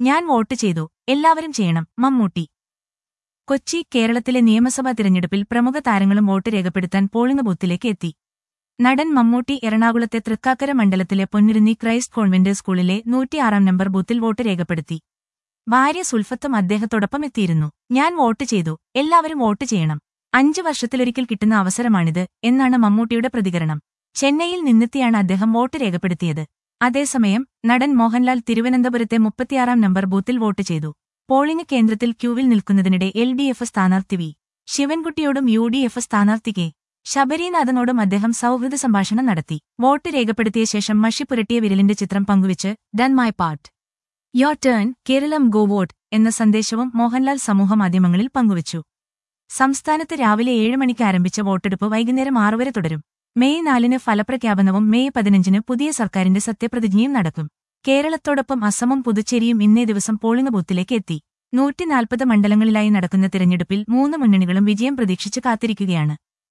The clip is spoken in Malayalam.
ഞാൻ വോട്ട് ചെയ്തു എല്ലാവരും ചെയ്യണം മമ്മൂട്ടി കൊച്ചി കേരളത്തിലെ നിയമസഭാ തിരഞ്ഞെടുപ്പിൽ പ്രമുഖ താരങ്ങളും വോട്ട് രേഖപ്പെടുത്താൻ പോളിംഗ് ബൂത്തിലേക്ക് എത്തി നടൻ മമ്മൂട്ടി എറണാകുളത്തെ തൃക്കാക്കര മണ്ഡലത്തിലെ പൊന്നിരുന്നി ക്രൈസ്റ്റ് കോൺവെന്റ് സ്കൂളിലെ നൂറ്റിയാറാം നമ്പർ ബൂത്തിൽ വോട്ട് രേഖപ്പെടുത്തി ഭാര്യ സുൽഫത്തും അദ്ദേഹത്തോടൊപ്പം എത്തിയിരുന്നു ഞാൻ വോട്ട് ചെയ്തു എല്ലാവരും വോട്ട് ചെയ്യണം അഞ്ചു വർഷത്തിലൊരിക്കൽ കിട്ടുന്ന അവസരമാണിത് എന്നാണ് മമ്മൂട്ടിയുടെ പ്രതികരണം ചെന്നൈയിൽ നിന്നെത്തിയാണ് അദ്ദേഹം വോട്ട് രേഖപ്പെടുത്തിയത് അതേസമയം നടൻ മോഹൻലാൽ തിരുവനന്തപുരത്തെ മുപ്പത്തിയാറാം നമ്പർ ബൂത്തിൽ വോട്ട് ചെയ്തു പോളിംഗ് കേന്ദ്രത്തിൽ ക്യൂവിൽ നിൽക്കുന്നതിനിടെ എൽ ഡി എഫ് സ്ഥാനാർത്ഥി വി ശിവൻകുട്ടിയോടും യു ഡി എഫ് സ്ഥാനാർത്ഥി കെ ശബരീനാഥനോടും അദ്ദേഹം സൗഹൃദ സംഭാഷണം നടത്തി വോട്ട് രേഖപ്പെടുത്തിയ ശേഷം മഷി പുരട്ടിയ വിരലിന്റെ ചിത്രം പങ്കുവച്ച് done my part your turn Keralam go vote എന്ന സന്ദേശവും മോഹൻലാൽ സമൂഹമാധ്യമങ്ങളിൽ പങ്കുവച്ചു സംസ്ഥാനത്ത് രാവിലെ ഏഴ് മണിക്ക് ആരംഭിച്ച വോട്ടെടുപ്പ് വൈകുന്നേരം ആറു വരെ തുടരും മെയ് നാലിന് ഫലപ്രഖ്യാപനവും മെയ് പതിനഞ്ചിന് പുതിയ സർക്കാരിന്റെ സത്യപ്രതിജ്ഞയും നടക്കും കേരളത്തോടൊപ്പം അസമും പുതുച്ചേരിയും ഇന്നേ ദിവസം പോളിംഗ് ബൂത്തിലേക്ക് എത്തി നൂറ്റിനാൽപ്പത് മണ്ഡലങ്ങളിലായി നടക്കുന്ന തിരഞ്ഞെടുപ്പിൽ മൂന്ന് മുന്നണികളും വിജയം പ്രതീക്ഷിച്ച് കാത്തിരിക്കുകയാണ്